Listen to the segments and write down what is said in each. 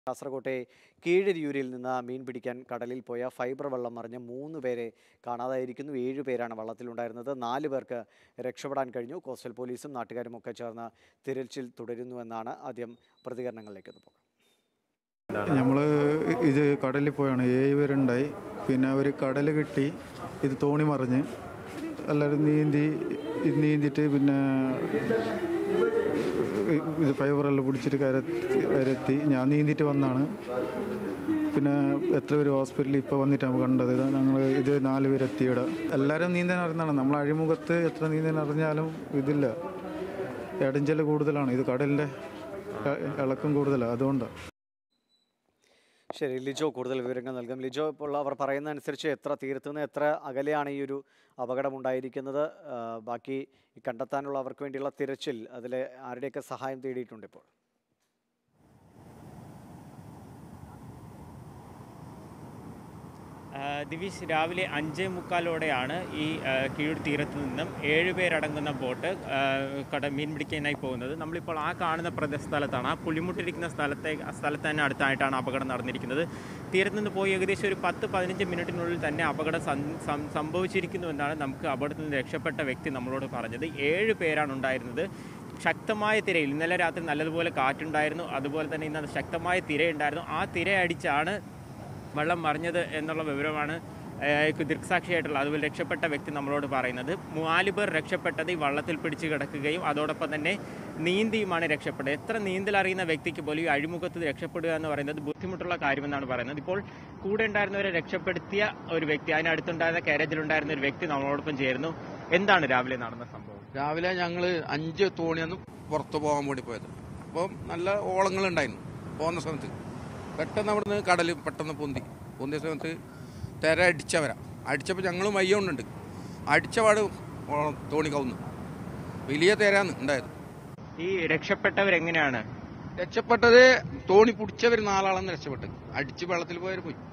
കാസർകോട്ടെ കീഴരിയൂരിൽ നിന്ന് മീൻ പിടിക്കാൻ കടലിൽ പോയ ഫൈബർ വള്ളം മറിഞ്ഞ് മൂന്ന് പേരെ കാണാതായിരിക്കുന്നു ഏഴ് പേരാണ് വള്ളത്തിലുണ്ടായിരുന്നത് നാല് പേർക്ക് രക്ഷപ്പെടാൻ കഴിഞ്ഞു കോസ്റ്റൽ പോലീസും നാട്ടുകാരും ഒക്കെ ചേർന്ന് തിരച്ചിൽ തുടരുന്നുവെന്നാണ് ആദ്യം പ്രതികരണങ്ങളിലേക്ക് ഒന്ന് പോകാം നമ്മൾ ഇത് കടലിൽ പോയാണ് ഏഴ് പേരുണ്ടായി പിന്നെ അവർ കടൽ കിട്ടി ഇത് തോണി മറിഞ്ഞ് എല്ലാവരും നീന്തി ഇത് നീന്തിയിട്ട് പിന്നെ ഇത് ഫൈബറെല്ലാം പിടിച്ചിട്ട് കരത്തി കരത്തി ഞാൻ നീന്തിയിട്ട് വന്നാണ് പിന്നെ എത്ര പേര് ഹോസ്പിറ്റലിൽ ഇപ്പോൾ വന്നിട്ടാണ് കണ്ടത് ഞങ്ങൾ ഇത് നാല് പേരെത്തി ഇവിടെ എല്ലാവരും നീന്താൻ അറിഞ്ഞാണ് നമ്മൾ അഴിമുഖത്ത് എത്ര നീന്താൻ അറിഞ്ഞാലും ഇതില്ല ഇടഞ്ചൽ കൂടുതലാണ് ഇത് കടലിൻ്റെ ഇളക്കം കൂടുതലാണ് അതുകൊണ്ടാണ് ശരി ലിജോ കൂടുതൽ വിവരങ്ങൾ നൽകും ലിജോ ഇപ്പോൾ അവർ പറയുന്ന അനുസരിച്ച് എത്ര തീരത്തു നിന്ന് എത്ര അകലെയാണ് ഈ ഒരു അപകടം ഉണ്ടായിരിക്കുന്നത് ആ, ബാക്കി ഈ കണ്ടെത്താനുള്ള അവർക്ക് വേണ്ടിയുള്ള തിരച്ചിൽ അതിൽ ആരുടെയൊക്കെ സഹായം തേടിയിട്ടുണ്ട് ഇപ്പോൾ ആ, ദിവിഷ് രാവിലെ അഞ്ചേ മുക്കാലോടെയാണ് ഈ ആ, കീഴ് തീരത്ത് നിന്നും ഏഴ് പേരടങ്ങുന്ന ബോട്ട് ആ, കട മീൻ പിടിക്കാനായി പോകുന്നത് നമ്മളിപ്പോൾ ആ കാണുന്ന പ്രദേശ സ്ഥലത്താണ് ആ പുളിമുട്ടിരിക്കുന്ന സ്ഥലത്തെ ആ സ്ഥലത്ത് തന്നെ അടുത്തായിട്ടാണ് അപകടം നടന്നിരിക്കുന്നത് തീരത്ത് നിന്ന് പോയി ഏകദേശം ഒരു പത്ത് പതിനഞ്ച് മിനിറ്റിനുള്ളിൽ തന്നെ അപകടം സം- സം- സംഭവിച്ചിരിക്കുന്നുവെന്നാണ് നമുക്ക് അപകടത്തിൽ നിന്ന് രക്ഷപ്പെട്ട വ്യക്തി നമ്മളോട് പറഞ്ഞത് ഏഴ് പേരാണ് ഉണ്ടായിരുന്നത് ശക്തമായ തിരയിൽ ഇന്നലെ രാത്രി നല്ലതുപോലെ കാറ്റുണ്ടായിരുന്നു അതുപോലെ തന്നെ ഇന്ന് ശക്തമായ തിരയുണ്ടായിരുന്നു ആ തിരയടിച്ചാണ് വെള്ളം മറിഞ്ഞത് എന്നുള്ള വിവരമാണ് ഏഹ്, ദൃക്സാക്ഷിയായിട്ടുള്ള അതുപോലെ രക്ഷപ്പെട്ട വ്യക്തി നമ്മളോട് പറയുന്നത് നാല് പേർ രക്ഷപ്പെട്ടത് ഈ വള്ളത്തിൽ പിടിച്ച് കിടക്കുകയും അതോടൊപ്പം തന്നെ നീന്തിയുമാണ് രക്ഷപ്പെട്ടത് എത്ര നീന്തൽ അറിയുന്ന വ്യക്തിക്ക് പോലും ഈ അഴിമുഖത്ത് രക്ഷപ്പെടുക എന്ന് പറയുന്നത് ബുദ്ധിമുട്ടുള്ള കാര്യമെന്നാണ് പറയുന്നത് ഇപ്പോൾ കൂടെ ഉണ്ടായിരുന്നവരെ രക്ഷപ്പെടുത്തിയ ഒരു വ്യക്തി അതിനടുത്തുണ്ടായിരുന്ന കാരേജിലുണ്ടായിരുന്ന ഒരു വ്യക്തി നമ്മളോടൊപ്പം ചേരുന്നു എന്താണ് രാവിലെ നടന്ന സംഭവം രാവിലെ ഞങ്ങൾ അഞ്ച് തോണിയൊന്ന് പുറത്ത് പോകാൻ വേണ്ടി പോയത് അപ്പം നല്ല ഓളങ്ങളുണ്ടായിരുന്നു പോകുന്ന സമയത്ത് പെട്ടെന്ന് അവിടുന്ന് കടൽ പെട്ടെന്ന് പൊന്തി പൊന്തിയ സമയത്ത് തിര അടിച്ചവരാ അടിച്ചപ്പോൾ ഞങ്ങൾ മയ്യോണ്ടുണ്ട് അടിച്ചപാട് ഓ- തോണി കവുന്നു വലിയ തിരയാണ് ഉണ്ടായത് ഈ രക്ഷപ്പെട്ടവരെങ്ങനെയാണ് രക്ഷപ്പെട്ടത് തോണി പിടിച്ചവർ നാലാളെന്ന് രക്ഷപ്പെട്ടത് അടിച്ച് വെള്ളത്തിൽ പോയവർ പോയി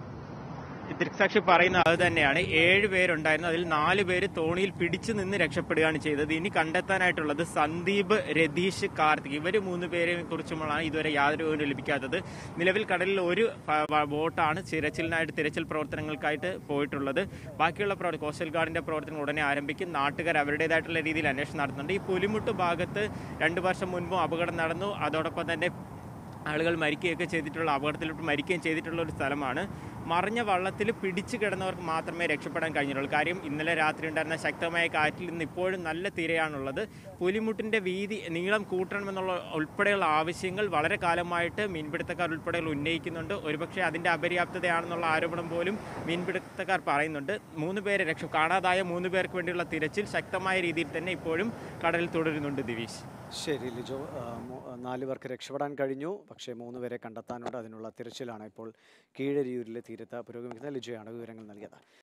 ഈ ദൃക്സാക്ഷി പറയുന്നത് അത് തന്നെയാണ് ഏഴ് പേരുണ്ടായിരുന്നു അതിൽ നാല് പേര് തോണിയിൽ പിടിച്ചു നിന്ന് രക്ഷപ്പെടുകയാണ് ചെയ്തത് ഇനി കണ്ടെത്താനായിട്ടുള്ളത് സന്ദീപ് രതീഷ് കാർത്തിക് ഇവര് മൂന്ന് പേരെ കുറിച്ചുമാണ് ഇതുവരെ യാതൊരു വിവരവും ലഭിക്കാത്തത് നിലവിൽ കടലിൽ ഒരു ഫ- വ- ബോട്ടാണ് തിരച്ചിലിനായിട്ട് തിരച്ചിൽ പ്രവർത്തനങ്ങൾക്കായിട്ട് പോയിട്ടുള്ളത് ബാക്കിയുള്ള പ്രവർ- കോസ്റ്റൽ ഗാർഡിന്റെ പ്രവർത്തനം ഉടനെ ആരംഭിക്കും നാട്ടുകാർ അവരുടേതായിട്ടുള്ള രീതിയിൽ അന്വേഷണം നടത്തുന്നുണ്ട് ഈ പുലിമുട്ട് ഭാഗത്ത് രണ്ടു വർഷം മുൻപും അപകടം നടന്നു അതോടൊപ്പം തന്നെ ആളുകൾ മരിക്കുകയൊക്കെ ചെയ്തിട്ടുള്ള അപകടത്തിലോട്ട് മരിക്കുകയും ചെയ്തിട്ടുള്ള ഒരു സ്ഥലമാണ് മറിഞ്ഞ വള്ളത്തിൽ പിടിച്ചു കിടന്നവർക്ക് മാത്രമേ രക്ഷപ്പെടാൻ കഴിഞ്ഞിട്ടുള്ളൂ കാര്യം ഇന്നലെ രാത്രി ഉണ്ടായിരുന്ന ശക്തമായ കാറ്റിൽ നിന്ന് ഇപ്പോഴും നല്ല തിരയാണുള്ളത് പുലിമുട്ടിൻ്റെ വീതി നീളം കൂട്ടണമെന്നുള്ള ഉൾപ്പെടെയുള്ള ആവശ്യങ്ങൾ വളരെ കാലമായിട്ട് മീൻപിടുത്തക്കാർ ഉൾപ്പെടെ ഉന്നയിക്കുന്നുണ്ട് ഒരുപക്ഷെ അതിൻ്റെ അപര്യാപ്തതയാണെന്നുള്ള ആരോപണം പോലും മീൻപിടുത്തക്കാർ പറയുന്നുണ്ട് മൂന്ന് പേരെ രക്ഷ കാണാതായ മൂന്ന് പേർക്ക് വേണ്ടിയുള്ള തിരച്ചിൽ ശക്തമായ രീതിയിൽ തന്നെ ഇപ്പോഴും കടലിൽ തുടരുന്നുണ്ട് ദിവീഷ് ശരി ലിജോ ആ, മൂ- നാല് പേർക്ക് രക്ഷപ്പെടാൻ കഴിഞ്ഞു പക്ഷേ മൂന്ന് പേരെ കണ്ടെത്താനുണ്ട് അതിനുള്ള തിരച്ചിലാണ് ഇപ്പോൾ കീഴരിയൂരിലെ തീരത്ത് പുരോഗമിക്കുന്നത് ലിജോയാണ് വിവരങ്ങൾ നൽകിയത്